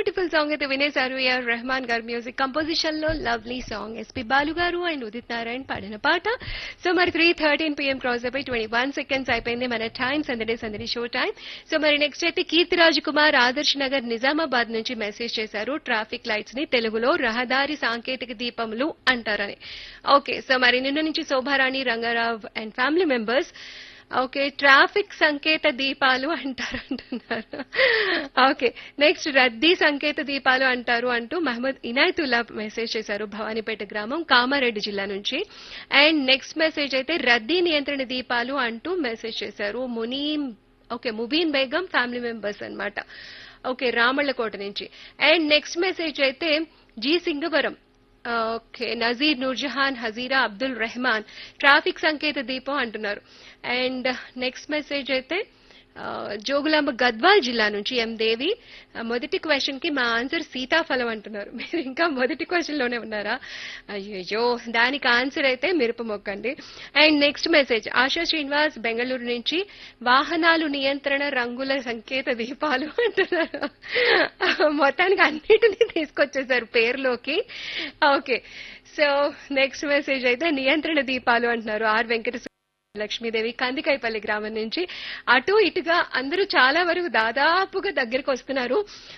beautiful song అయితే వినేశారు A R Rahman గారు music composition లో లవ్లీ సాంగ్ ఎస్పి బాలు గారు అండ్ ఉదిత్ నారాయణ్ పాడిన పాట సో మరి త్రీ థర్టీన్ పిఎం క్రాస్ అయిపోయి ట్వంటీ వన్ సెకండ్స్ అయిపోయింది మన టైం సందడే సందడి షో టైం సో మరి నెక్స్ట్ అయితే కీర్తిరాజ్ కుమార్ ఆదర్శ్ నగర్ నిజామాబాద్ నుంచి మెసేజ్ చేశారు ట్రాఫిక్ లైట్స్ ని తెలుగులో రహదారి సాంకేతిక దీపములు అంటారని ఓకే సో మరి నిన్న నుంచి Shobharani Rangarao and family members okay traffic సంకేత దీపాలు అంటారు అంటున్నారు ఓకే నెక్స్ట్ రద్దీ సంకేత దీపాలు అంటారు అంటూ మహమ్మద్ ఇనాయతుల్లా మెసేజ్ చేశారు భవానీపేట గ్రామం కామారెడ్డి జిల్లా నుంచి అండ్ నెక్స్ట్ మెసేజ్ అయితే రద్దీ నియంత్రణ దీపాలు అంటూ మెసేజ్ చేశారు Munim okay Mubeen Begum family members అన్నమాట ఓకే రామళ్ళకోట నుంచి అండ్ నెక్స్ట్ మెసేజ్ అయితే G Singavaram okay Nazeer Noorjahan Hajira Abdul Rahman traffic సంకేత దీపం అంటున్నారు అండ్ నెక్స్ట్ మెసేజ్ అయితే ఆ, జోగులాంబ గద్వాల్ జిల్లా నుంచి ఎం దేవి ఆ, మొదటి క్వశ్చన్ కి మా ఆన్సర్ సీతాఫలం అంటున్నారు మీరు ఇంకా మొదటి క్వశ్చన్ లోనే ఉన్నారా అయ్యో దానికి ఆన్సర్ అయితే మిరప మొక్కండి and next message Asha Srinivas Bengaluru నుంచి వాహనాలు నియంత్రణ రంగుల సంకేత దీపాలు అంటున్నారు మొత్తానికి అన్నిటినీ తీసుకొచ్చేసారు పేరులోకి ఓకే సో నెక్స్ట్ మెసేజ్ అయితే నియంత్రణ దీపాలు అంటున్నారు ఆర్ వెంకట లక్ష్మీదేవి కందికైపల్లి గ్రామం నుంచి అటు ఇటుగా అందరూ చాలా వరకు దాదాపుగా దగ్గరికి వస్తున్నారు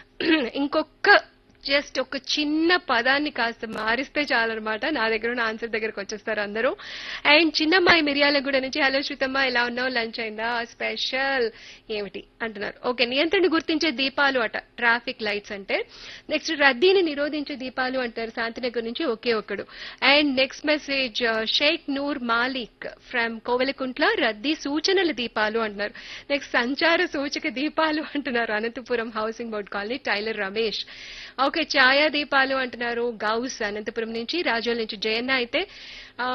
ఇంకొక జస్ట్ ఒక చిన్న పదాన్ని కాస్త మారిస్తే చాలన్నమాట నా దగ్గర ఉన్న ఆన్సర్ దగ్గరకు వచ్చేస్తారు అందరూ అండ్ చిన్నమ్మాయి మిర్యాలగూడ నుంచి హలో శ్రీతమ్మ ఎలా ఉన్నావు లంచ్ అయిందా స్పెషల్ ఏమిటి అంటున్నారు ఓకే నియంత్రణ గుర్తించే దీపాలు అట ట్రాఫిక్ లైట్స్ అంటే నెక్స్ట్ రద్దీని నిరోధించే దీపాలు అంటారు శాంతినగర్ నుంచి ఒకే ఒక్కడు and next message Shaikh Noor Malik from Kovelakuntla రద్దీ సూచనల దీపాలు అంటున్నారు నెక్స్ట్ సంచార సూచక దీపాలు అంటున్నారు Anantapuram housing board colony tailor Ramesh okay ఛాయా దీపాలు అంటున్నారు గౌస్ అనంతపురం నుంచి రాజోల్ నుంచి జయన్న అయితే ఆ,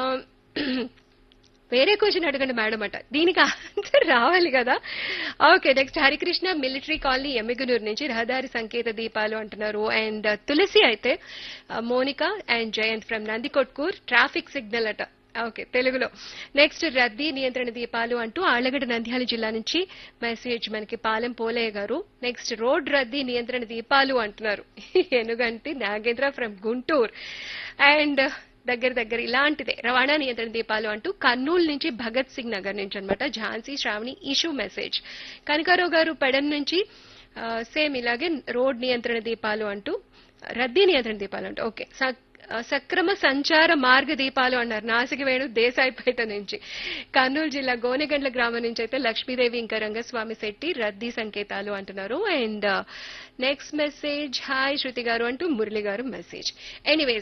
వేరే క్వశ్చన్ అడగండి మేడం అట దీనికి ఆన్సర్ రావాలి కదా okay next Harikrishna military colony Yemmiganur నుంచి రహదారి సంకేత దీపాలు అంటున్నారు అండ్ తులసి అయితే ఆ, Monika and Jayant from Nandikotkur traffic signal అట ఓకే తెలుగులో నెక్స్ట్ రద్దీ నియంత్రణ దీపాలు అంటూ ఆళ్లగడ్డ నంద్యాల జిల్లా నుంచి మెసేజ్ మనకి పాలెం పోలయ్య గారు నెక్స్ట్ రోడ్ రద్దీ నియంత్రణ దీపాలు అంటున్నారు ఎనుగంటి నాగేంద్ర ఫ్రమ్ గుంటూరు అండ్ దగ్గర దగ్గర ఇలాంటిదే రవాణా నియంత్రణ దీపాలు అంటూ కర్నూలు నుంచి భగత్ సింగ్ నగర్ నుంచి అనమాట ఝాన్సీ శ్రావణి ఇషు మెసేజ్ కనకారావు గారు పెడన్ నుంచి సేమ్ ఇలాగే రోడ్ నియంత్రణ దీపాలు అంటూ రద్దీ నియంత్రణ దీపాలు అంటూ ఓకే స- ఆ, సక్రమ సంచార మార్గ దీపాలు అన్నారు నాసిక వేణు దేశాయిపేట నుంచి కర్నూలు జిల్లా గోనెగండ్ల గ్రామం నుంచి అయితే లక్ష్మీదేవి ఇంకా రంగస్వామి శెట్టి రద్దీ సంకేతాలు అంటున్నారు and next message hi Shruti గారు అంటూ మురళి గారు మెసేజ్ ఎనీవేస్